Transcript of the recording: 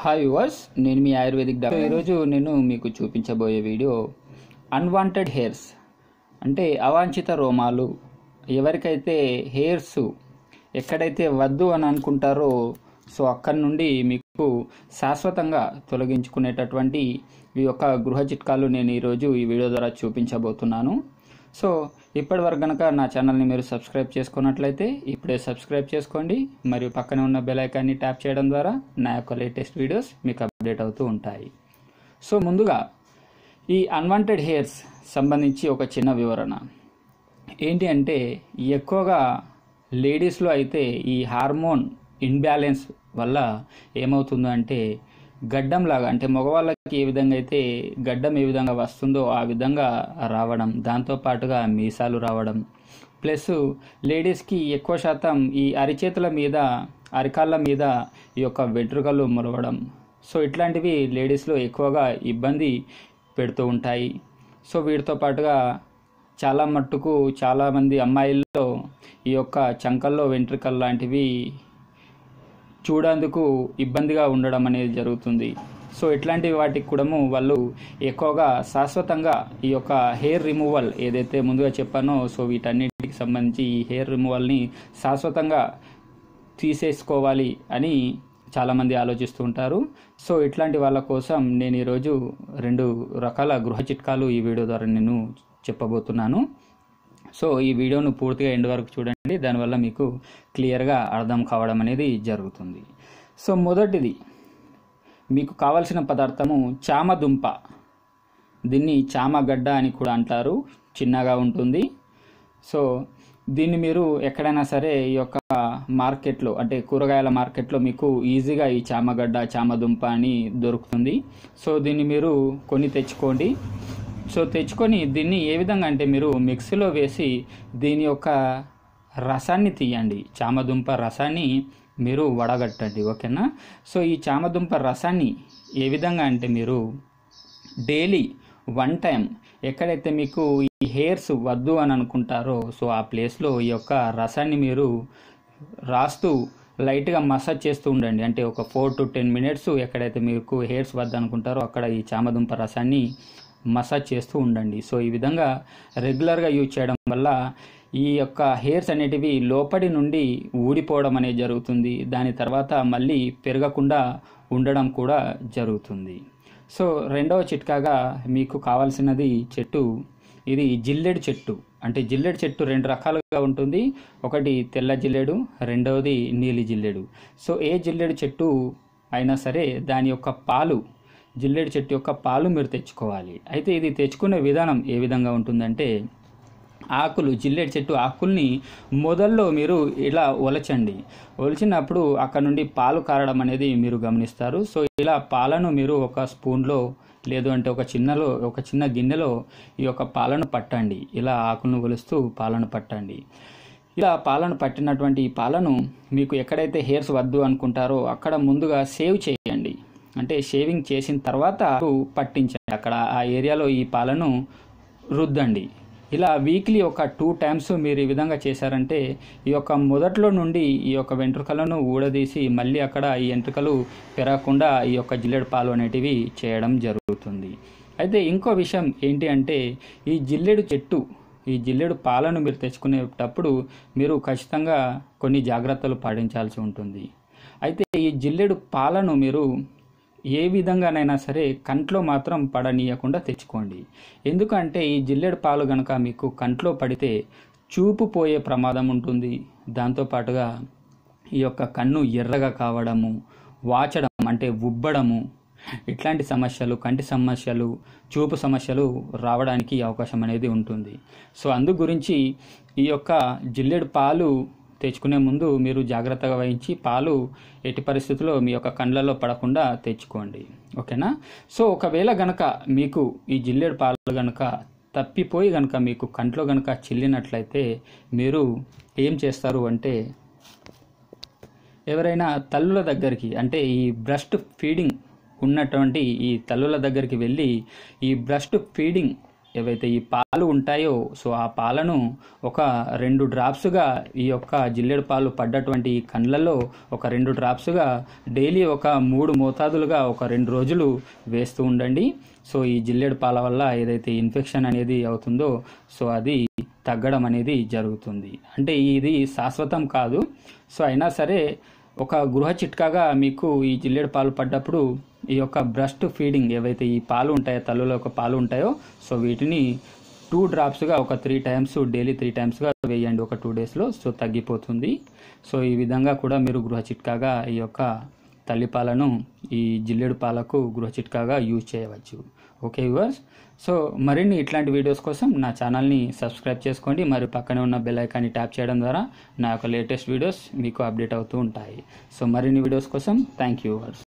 hi yours నేను మీ ayurvedic doctor ఈరోజు నేను మీకు చూపించబోయే వీడియో అన్వాంటెడ్ హెయిర్స్ అంటే అవాంఛిత రోమాలు ఎవరికైతే హెయిర్స్ ఎక్కడైతే వద్దు అని అనుకుంటారో సో అక్కడి నుండి మీకు శాశ్వతంగా తొలగించుకునేటటువంటి ఈ యొక్క గృహ చిట్కాలు నేను ఈరోజు ఈ వీడియో ద్వారా చూపించబోతున్నాను సో ఇప్పటి వరకు కనుక నా ఛానల్ని మీరు సబ్స్క్రైబ్ చేసుకున్నట్లయితే ఇప్పుడే సబ్స్క్రైబ్ చేసుకోండి మరియు పక్కనే ఉన్న బెల్ ఐకాన్ని ట్యాప్ చేయడం ద్వారా నా యొక్క లేటెస్ట్ వీడియోస్ మీకు అప్డేట్ అవుతూ ఉంటాయి సో ముందుగా ఈ అన్వాంటెడ్ హెయిర్స్ సంబంధించి ఒక చిన్న వివరణ ఏంటి అంటే ఎక్కువగా లేడీస్లో అయితే ఈ హార్మోన్ ఇన్బ్యాలెన్స్ వల్ల ఏమవుతుందో అంటే గడ్డం లాగా అంటే మగవాళ్ళకి ఏ విధంగా అయితే గడ్డం ఏ విధంగా వస్తుందో ఆ విధంగా రావడం దాంతో పాటుగా మీసాలు రావడం ప్లస్ లేడీస్కి ఎక్కువ శాతం ఈ అరిచేతుల మీద అరికాళ్ళ మీద ఈ యొక్క వెంట్రుకలు మొలవడం సో ఇట్లాంటివి లేడీస్లో ఎక్కువగా ఇబ్బంది పెడుతూ ఉంటాయి సో వీటితో పాటుగా చాలా మట్టుకు చాలామంది అమ్మాయిల్లో ఈ యొక్క చంకల్లో వెంట్రుకలు లాంటివి చూడేందుకు ఇబ్బందిగా ఉండడం అనేది జరుగుతుంది సో ఇట్లాంటి వాటికి కూడా వాళ్ళు ఎక్కువగా శాశ్వతంగా ఈ యొక్క హెయిర్ రిమూవల్ ఏదైతే ముందుగా చెప్పానో సో వీటన్నిటికి సంబంధించి ఈ హెయిర్ రిమూవల్ని శాశ్వతంగా తీసేసుకోవాలి అని చాలామంది ఆలోచిస్తూ ఉంటారు సో ఇట్లాంటి వాళ్ళ కోసం నేను ఈరోజు రెండు రకాల గృహ చిట్కాలు ఈ వీడియో ద్వారా నేను చెప్పబోతున్నాను సో ఈ వీడియోను పూర్తిగా ఎండ్ వరకు చూడండి దానివల్ల మీకు క్లియర్గా అర్థం కావడం అనేది జరుగుతుంది సో మొదటిది మీకు కావలసిన పదార్థము చామదుంప దీన్ని చామగడ్డ అని కూడా అంటారు చిన్నగా ఉంటుంది సో దీన్ని మీరు ఎక్కడైనా సరే ఈ యొక్క మార్కెట్లో అంటే కూరగాయల మార్కెట్లో మీకు ఈజీగా ఈ చామగడ్డ చామదుంప అని దొరుకుతుంది సో దీన్ని మీరు కొని తెచ్చుకోండి సో తెచ్చుకొని దీన్ని ఏ విధంగా అంటే మీరు మిక్సీలో వేసి దీని యొక్క రసాన్ని తీయండి చామదుంప రసాన్ని మీరు వడగట్టండి ఓకేనా సో ఈ చామదుంప రసాన్ని ఏ విధంగా అంటే మీరు డైలీ వన్ టైం ఎక్కడైతే మీకు ఈ హెయిర్స్ వద్దు అని అనుకుంటారో సో ఆ ప్లేస్లో ఈ యొక్క రసాన్ని మీరు రాస్తూ లైట్గా మసాజ్ చేస్తూ ఉండండి అంటే ఒక ఫోర్ టు టెన్ మినిట్స్ ఎక్కడైతే మీకు హెయిర్స్ వద్దు అనుకుంటారో అక్కడ ఈ చామదుంప రసాన్ని మసాజ్ చేస్తూ ఉండండి సో ఈ విధంగా రెగ్యులర్గా యూజ్ చేయడం వల్ల ఈ యొక్క హెయిర్స్ అనేటివి లోపలి నుండి ఊడిపోవడం అనేది జరుగుతుంది దాని తర్వాత మళ్ళీ పెరగకుండా ఉండడం కూడా జరుగుతుంది సో రెండవ చిట్కాగా మీకు కావాల్సినది చెట్టు ఇది జిల్లెడు చెట్టు అంటే జిల్లెడు చెట్టు రెండు రకాలుగా ఉంటుంది ఒకటి తెల్ల జిల్లెడు రెండవది నీలి జిల్లెడు సో ఏ జిల్లెడు చెట్టు అయినా సరే దాని యొక్క పాలు జిల్లెడు చెట్టు యొక్క పాలు మీరు తెచ్చుకోవాలి అయితే ఇది తెచ్చుకునే విధానం ఏ విధంగా ఉంటుందంటే ఆకులు జిల్లెడు చెట్టు ఆకుల్ని మొదల్లో మీరు ఇలా ఒలచండి ఒలిచినప్పుడు అక్కడ నుండి పాలు కారడం అనేది మీరు గమనిస్తారు సో ఇలా పాలను మీరు ఒక స్పూన్లో లేదు అంటే ఒక చిన్నలో ఒక చిన్న గిన్నెలో ఈ యొక్క పాలను పట్టండి ఇలా ఆకులను ఒలుస్తూ పాలను పట్టండి ఇలా పాలను పట్టినటువంటి ఈ పాలను మీకు ఎక్కడైతే హెయిర్స్ వద్దు అనుకుంటారో అక్కడ ముందుగా సేవ్ చేయండి అంటే షేవింగ్ చేసిన తర్వాత పట్టించండి అక్కడ ఆ ఏరియాలో ఈ పాలను రుద్దండి ఇలా వీక్లీ ఒక టూ టైమ్స్ మీరు ఈ విధంగా చేశారంటే ఈ యొక్క మొదట్లో నుండి ఈ యొక్క వెంట్రుకలను ఊడదీసి మళ్ళీ అక్కడ ఈ వెంట్రుకలు పెరగకుండా ఈ యొక్క జిల్లెడు పాలు అనేటివి చేయడం జరుగుతుంది అయితే ఇంకో విషయం ఏంటి అంటే ఈ జిల్లెడు చెట్టు ఈ జిల్లెడు పాలను మీరు తెచ్చుకునేటప్పుడు మీరు ఖచ్చితంగా కొన్ని జాగ్రత్తలు పాటించాల్సి ఉంటుంది అయితే ఈ జిల్లెడు పాలను మీరు ఏ విధంగానైనా సరే కంట్లో మాత్రం పడనీయకుండా తెచ్చుకోండి ఎందుకంటే ఈ జిల్లెడు పాలు కనుక మీకు కంట్లో పడితే చూపు పోయే ప్రమాదం ఉంటుంది దాంతోపాటుగా ఈ యొక్క కన్ను ఎర్రగా కావడము వాచడం అంటే ఉబ్బడము ఇట్లాంటి సమస్యలు కంటి సమస్యలు చూపు సమస్యలు రావడానికి అవకాశం అనేది ఉంటుంది సో అందు గురించి ఈ యొక్క జిల్లెడు పాలు తెచ్చుకునే ముందు మీరు జాగ్రత్తగా వహించి పాలు ఎట్టి పరిస్థితుల్లో మీ యొక్క కండ్లలో పడకుండా తెచ్చుకోండి ఓకేనా సో ఒకవేళ గనక మీకు ఈ జిల్లెడు పాలు గనక తప్పిపోయి గనక మీకు కంట్లో గనక చిల్లినట్లయితే మీరు ఏం చేస్తారు అంటే ఎవరైనా తల్లుల దగ్గరికి అంటే ఈ బ్రెస్ట్ ఫీడింగ్ ఉన్నటువంటి ఈ తల్లుల దగ్గరికి వెళ్ళి ఈ బ్రెస్ట్ ఫీడింగ్ ఏవైతే ఈ పాలు ఉంటాయో సో ఆ పాలను ఒక రెండు డ్రాప్స్గా ఈ యొక్క జిల్లేడు పాలు పడ్డటువంటి ఈ కండ్లలో ఒక రెండు డ్రాప్స్గా డైలీ ఒక మూడు మోతాదులుగా ఒక రెండు రోజులు వేస్తూ ఉండండి సో ఈ జిల్లేడు పాల వల్ల ఏదైతే ఇన్ఫెక్షన్ అనేది అవుతుందో సో అది తగ్గడం అనేది జరుగుతుంది అంటే ఇది శాశ్వతం కాదు సో అయినా సరే ఒక గృహ చిట్కాగా మీకు ఈ జిల్లేడు పాలు పడ్డప్పుడు ఈ యొక్క బ్రస్ట్ ఫీడింగ్ ఏవైతే ఈ పాలు ఉంటాయో తల్లుల యొక్క పాలు ఉంటాయో సో వీటిని టూ డ్రాప్స్గా ఒక త్రీ టైమ్స్ డైలీ త్రీ టైమ్స్గా వేయండి ఒక టూ డేస్లో సో తగ్గిపోతుంది సో ఈ విధంగా కూడా మీరు గృహ చిట్కాగా ఈ యొక్క తల్లిపాలను ఈ జిల్లేడు పాలకు గృహ చిట్కాగా యూజ్ చేయవచ్చు ఓకే వ్యూవర్స్ సో మరిన్ని ఇట్లాంటి వీడియోస్ కోసం నా ఛానల్ని సబ్స్క్రైబ్ చేసుకోండి మరియు పక్కనే ఉన్న బెల్ ఐకాన్ని ట్యాప్ చేయడం ద్వారా నా యొక్క లేటెస్ట్ వీడియోస్ మీకు అప్డేట్ అవుతూ ఉంటాయి సో మరిన్ని వీడియోస్ కోసం థ్యాంక్ యూ వ్యూవర్స్